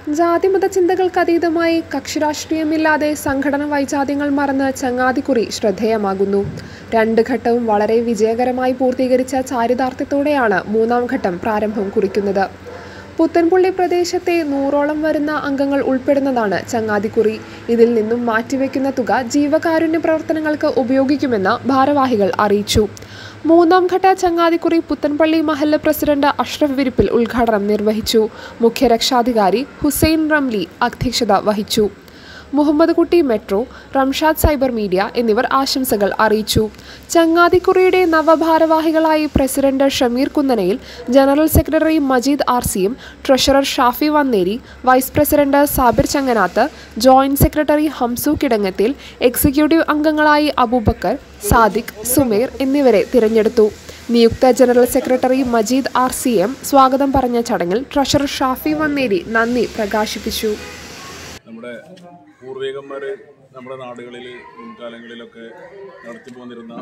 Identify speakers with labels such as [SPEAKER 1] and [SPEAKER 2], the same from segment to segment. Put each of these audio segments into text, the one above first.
[SPEAKER 1] ജാതിമത ചിന്തകൾക്ക് അതീതമായി കക്ഷിരാഷ്ട്രീയമില്ലാതെ സംഘടന വൈജാത്യങ്ങൾ മറന്ന് ചങ്ങാതിക്കുറി ശ്രദ്ധേയമാകുന്നു രണ്ട് ഘട്ടവും വളരെ വിജയകരമായി പൂർത്തീകരിച്ച ചാരിതാർത്ഥ്യത്തോടെയാണ് മൂന്നാം ഘട്ടം പ്രാരംഭം കുറിക്കുന്നത് പുത്തൻപുള്ളി പ്രദേശത്തെ നൂറോളം വരുന്ന അംഗങ്ങൾ ഉൾപ്പെടുന്നതാണ് ചങ്ങാതിക്കുറി ഇതിൽ നിന്നും മാറ്റിവെക്കുന്ന തുക ജീവകാരുണ്യ പ്രവർത്തനങ്ങൾക്ക് ഉപയോഗിക്കുമെന്ന് ഭാരവാഹികൾ അറിയിച്ചു മൂന്നാം ഘട്ട ചങ്ങാതിക്കുറി പുത്തൻപള്ളി മഹല്ല് പ്രസിഡന്റ് അഷ്റഫ് വിരിപ്പിൽ ഉദ്ഘാടനം നിർവഹിച്ചു മുഖ്യരക്ഷാധികാരി ഹുസൈൻ റംലി അധ്യക്ഷത വഹിച്ചു മുഹമ്മദ് കുട്ടി മെട്രോ റംഷാദ് സൈബർ മീഡിയ എന്നിവർ ആശംസകൾ അറിയിച്ചു ചങ്ങാതിക്കുറിയുടെ നവഭാരവാഹികളായി പ്രസിഡന്റ് ഷമീർ കുന്നനയിൽ ജനറൽ സെക്രട്ടറി മജീദ് ആർ സിയും treasurer Shafi Vanneri vice president Sabir Changanath joint secretary Hamsu കിടങ്ങത്തിൽ എക്സിക്യൂട്ടീവ് അംഗങ്ങളായി അബൂബക്കർ സാദിഖ് സുമേർ എന്നിവരെ തിരഞ്ഞെടുത്തു നിയുക്ത general secretary Majeed R C M സ്വാഗതം പറഞ്ഞ ചടങ്ങിൽ ട്രഷറർ ഷാഫി വന്നേരി നന്ദി പ്രകാശിപ്പിച്ചു
[SPEAKER 2] നമ്മുടെ പൂർവികന്മാർ നമ്മുടെ നാടുകളിൽ മുൻകാലങ്ങളിലൊക്കെ നടത്തി പോന്നിരുന്ന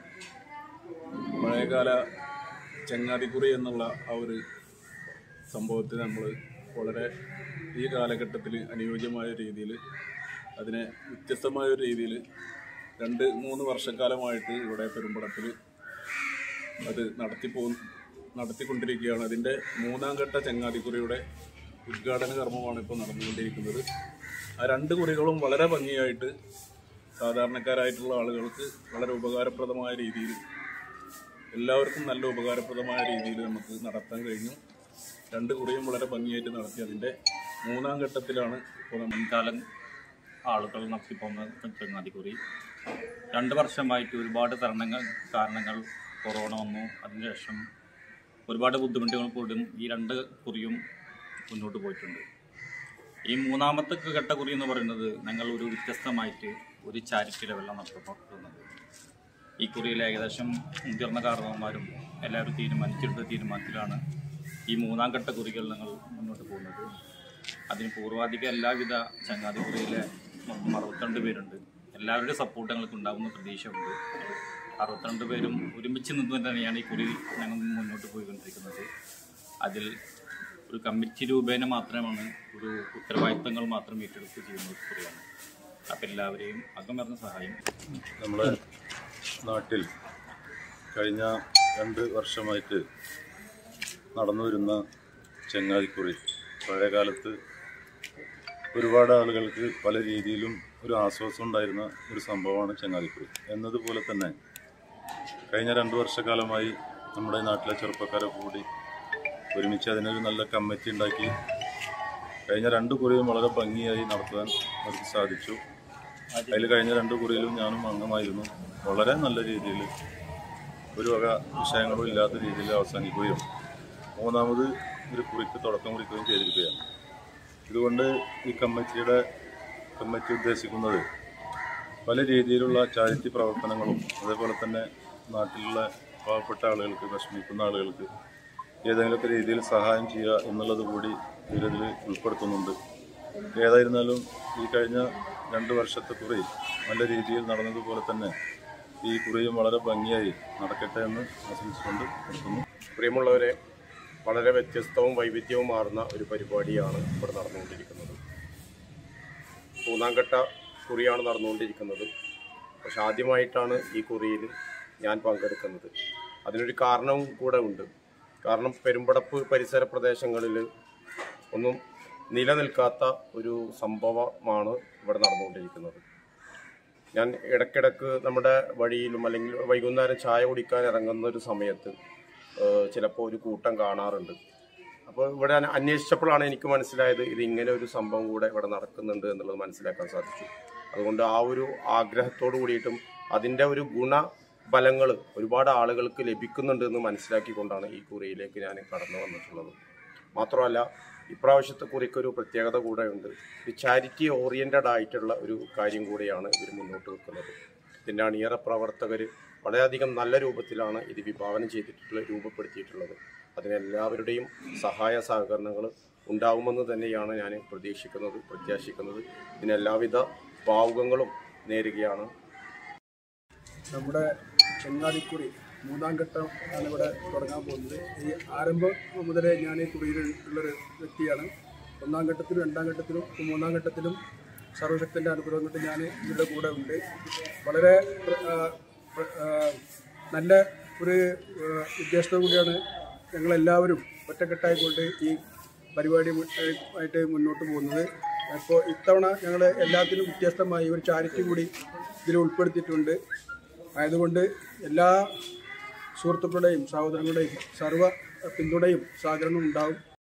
[SPEAKER 2] പഴയകാല ചങ്ങാതിക്കുറി എന്നുള്ള ആ ഒരു സംഭവത്തെ നമ്മൾ വളരെ ഈ കാലഘട്ടത്തിൽ അനുയോജ്യമായ രീതിയിൽ അതിനെ വ്യത്യസ്തമായ ഒരു രീതിയിൽ രണ്ട് മൂന്ന് വർഷക്കാലമായിട്ട് ഇവിടെ പെരുമ്പടത്തിൽ അത് നടത്തിപ്പോ നടത്തിക്കൊണ്ടിരിക്കുകയാണ് അതിൻ്റെ മൂന്നാം ഘട്ട ചങ്ങാതിക്കുറിയുടെ ഉദ്ഘാടന കർമ്മമാണ് ഇപ്പോൾ നടന്നുകൊണ്ടിരിക്കുന്നത് ആ രണ്ട് കുറികളും വളരെ ഭംഗിയായിട്ട് സാധാരണക്കാരായിട്ടുള്ള ആളുകൾക്ക് വളരെ ഉപകാരപ്രദമായ രീതിയിൽ എല്ലാവർക്കും നല്ല ഉപകാരപ്രദമായ രീതിയിൽ നമുക്ക് നടത്താൻ കഴിഞ്ഞു രണ്ട് കുറിയും വളരെ ഭംഗിയായിട്ട് നടത്തി അതിൻ്റെ മൂന്നാം ഘട്ടത്തിലാണ് ഇപ്പോൾ നമ്മൾ
[SPEAKER 3] മുൻകാലം ആളുകൾ നടത്തിപ്പോന്ന ചങ്ങാതിക്കുറി രണ്ട് വർഷമായിട്ട് ഒരുപാട് തരണങ്ങൾ കാരണങ്ങൾ കൊറോണ വന്നു അതിനുശേഷം ഒരുപാട് ബുദ്ധിമുട്ടുകൾ കൂടും ഈ രണ്ട് കുറിയും മുന്നോട്ട് പോയിട്ടുണ്ട് ഈ മൂന്നാമത്തെ ഘട്ട കുറി എന്ന് പറയുന്നത് ഞങ്ങൾ ഒരു വ്യത്യസ്തമായിട്ട് ഒരു ചാരിറ്റി ലെവലാണ് നടത്തപ്പെടുന്നത് ഈ കുറിയിൽ ഏകദേശം മുതിർന്ന കാരണവന്മാരും എല്ലാവരും തീരുമാനിച്ചെടുത്ത തീരുമാനത്തിലാണ് ഈ മൂന്നാം ഘട്ട കുറികൾ ഞങ്ങൾ മുന്നോട്ട് പോകുന്നത് അതിന് പൂർവാധിക എല്ലാവിധ ചങ്ങാതി കുറിയിലെ മൊത്തം അറുപത്തിരണ്ട് പേരുണ്ട് എല്ലാവരുടെയും സപ്പോർട്ട് ഞങ്ങൾക്ക് ഉണ്ടാകുന്ന പ്രതീക്ഷയുണ്ട് അറുപത്തിരണ്ട് പേരും ഒരുമിച്ച് നിന്ന് തന്നെയാണ് ഈ കുറി ഞങ്ങൾ മുന്നോട്ട് പോയിക്കൊണ്ടിരിക്കുന്നത് അതിൽ ഒരു കമ്മിറ്റി രൂപേണ മാത്രമാണ് ഒരു ഉത്തരവാദിത്തങ്ങൾ മാത്രം ഏറ്റെടുത്ത് ചെയ്യുന്ന ഒരു കുറിയാണ് അപ്പം എല്ലാവരെയും അകമറിഞ്ഞ സഹായം
[SPEAKER 4] നമ്മുടെ നാട്ടിൽ കഴിഞ്ഞ രണ്ട് വർഷമായിട്ട് നടന്നു വരുന്ന ചങ്ങാതിക്കുറി പഴയ കാലത്ത് ഒരുപാട് ആളുകൾക്ക് പല രീതിയിലും ഒരു ആശ്വാസം ഉണ്ടായിരുന്ന ഒരു സംഭവമാണ് ചങ്ങാതിക്കുറി എന്നതുപോലെ തന്നെ കഴിഞ്ഞ രണ്ട് വർഷക്കാലമായി നമ്മുടെ നാട്ടിലെ ചെറുപ്പക്കാരെ കൂടി ഒരുമിച്ച് അതിനൊരു നല്ല കമ്മിറ്റി ഉണ്ടാക്കി കഴിഞ്ഞ രണ്ട് കുറിയും വളരെ ഭംഗിയായി നടത്താൻ അവർക്ക് സാധിച്ചു അതിൽ കഴിഞ്ഞ രണ്ട് കുറിയിലും ഞാനും അംഗമായിരുന്നു വളരെ നല്ല രീതിയിൽ ഒരു വക വിഷയങ്ങളും ഇല്ലാത്ത രീതിയിൽ അവസാനിക്കുകയും മൂന്നാമത് ഒരു കുറിക്ക് തുടക്കം കുറിക്കുകയും ചെയ്തിരിക്കുകയാണ് ഇതുകൊണ്ട് ഈ കമ്മിറ്റിയുടെ കമ്മിറ്റി ഉദ്ദേശിക്കുന്നത് പല രീതിയിലുള്ള ചാരിറ്റി പ്രവർത്തനങ്ങളും അതേപോലെ തന്നെ നാട്ടിലുള്ള പാവപ്പെട്ട ആളുകൾക്ക് വിഷമിക്കുന്ന ആളുകൾക്ക് ഏതെങ്കിലുമൊക്കെ രീതിയിൽ സഹായം ചെയ്യുക എന്നുള്ളത് കൂടി ഇതിൽ ഉൾപ്പെടുത്തുന്നുണ്ട് ഏതായിരുന്നാലും ഈ കഴിഞ്ഞ രണ്ട് വർഷത്തെ കുറി നല്ല രീതിയിൽ നടന്നതുപോലെ തന്നെ ഈ കുറിയും വളരെ ഭംഗിയായി നടക്കട്ടെ എന്ന് ആശംസിച്ചുകൊണ്ട് നിർത്തുന്നു
[SPEAKER 5] പ്രിയമുള്ളവരെ വളരെ വ്യത്യസ്തവും വൈവിധ്യവും മാറുന്ന ഒരു പരിപാടിയാണ് ഇവിടെ നടന്നുകൊണ്ടിരിക്കുന്നത് മൂന്നാം ഘട്ട കുറിയാണ് നടന്നുകൊണ്ടിരിക്കുന്നത് പക്ഷെ ആദ്യമായിട്ടാണ് ഈ കുറിയിൽ ഞാൻ പങ്കെടുക്കുന്നത് അതിനൊരു കാരണവും കൂടെ ഉണ്ട് കാരണം പെരുമ്പടപ്പ് പരിസര പ്രദേശങ്ങളിൽ ഒന്നും നിലനിൽക്കാത്ത ഒരു സംഭവമാണ് ഇവിടെ നടന്നുകൊണ്ടിരിക്കുന്നത് ഞാൻ ഇടയ്ക്കിടയ്ക്ക് നമ്മുടെ വഴിയിലും അല്ലെങ്കിൽ വൈകുന്നേരം ചായ കുടിക്കാൻ ഇറങ്ങുന്ന ഒരു സമയത്ത് ചിലപ്പോൾ ഒരു കൂട്ടം കാണാറുണ്ട് അപ്പോൾ ഇവിടെ ഞാൻ അന്വേഷിച്ചപ്പോഴാണ് എനിക്ക് മനസ്സിലായത് ഇത് ഇങ്ങനെ ഒരു സംഭവം കൂടെ ഇവിടെ നടക്കുന്നുണ്ട് എന്നുള്ളത് മനസ്സിലാക്കാൻ സാധിച്ചു അതുകൊണ്ട് ആ ഒരു ആഗ്രഹത്തോടു കൂടിയിട്ടും അതിൻ്റെ ഒരു ഗുണഫലങ്ങൾ ഒരുപാട് ആളുകൾക്ക് ലഭിക്കുന്നുണ്ട് എന്ന് മനസ്സിലാക്കിക്കൊണ്ടാണ് ഈ കുറിയിലേക്ക് ഞാൻ കടന്നു വന്നിട്ടുള്ളത് മാത്രമല്ല ഇപ്രാവശ്യത്തെ കുറിക്കൊരു പ്രത്യേകത കൂടെയുണ്ട് ഇത് ചാരിറ്റി ഓറിയൻറ്റഡ് ആയിട്ടുള്ള ഒരു കാര്യം കൂടിയാണ് ഇവർ മുന്നോട്ട് വെക്കുന്നത് ഇതിൻ്റെ അണിയറ പ്രവർത്തകർ വളരെയധികം നല്ല രൂപത്തിലാണ് ഇത് വിഭാവനം ചെയ്തിട്ടുള്ളത് രൂപപ്പെടുത്തിയിട്ടുള്ളത് അതിനെല്ലാവരുടെയും സഹായ സഹകരണങ്ങൾ ഉണ്ടാവുമെന്ന് തന്നെയാണ് ഞാൻ പ്രതീക്ഷിക്കുന്നത് പ്രത്യാശിക്കുന്നത് ഇതിനെല്ലാവിധ ഭാവുകങ്ങളും നേരുകയാണ്
[SPEAKER 6] നമ്മുടെ ചെങ്ങാതിക്കുറി മൂന്നാം ഘട്ടം ആണ് ഇവിടെ തുടങ്ങാൻ പോകുന്നത് ഈ ആരംഭം മുതലേ ഞാൻ ഈ കുറിയിൽ ഉള്ളൊരു വ്യക്തിയാണ് ഒന്നാം ഘട്ടത്തിലും രണ്ടാം ഘട്ടത്തിലും ഇപ്പം മൂന്നാം ഘട്ടത്തിലും സർവശക്തൻ്റെ അനുഗ്രഹം കൊണ്ട് ഞാൻ ഇവരുടെ കൂടെ ഉണ്ട് വളരെ ആ, ആ, നല്ല ഒരു ആ, ഉദ്ദേശത്തോടു കൂടിയാണ് ഞങ്ങളെല്ലാവരും ഒറ്റക്കെട്ടായിക്കൊണ്ട് ഈ പരിപാടി മു- ഏഹ് ആയിട്ട് മുന്നോട്ട് പോകുന്നത് അപ്പോൾ ഇത്തവണ ഞങ്ങൾ എല്ലാത്തിനും വ്യത്യസ്തമായി ഒരു ചാരിറ്റി കൂടി ഇതിൽ ഉൾപ്പെടുത്തിയിട്ടുണ്ട് ആയതുകൊണ്ട് എല്ലാ സുഹൃത്തുക്കളുടെയും സഹോദരങ്ങളുടെയും സർവ്വ പിന്തുണയും സഹകരണവും ഉണ്ടാവും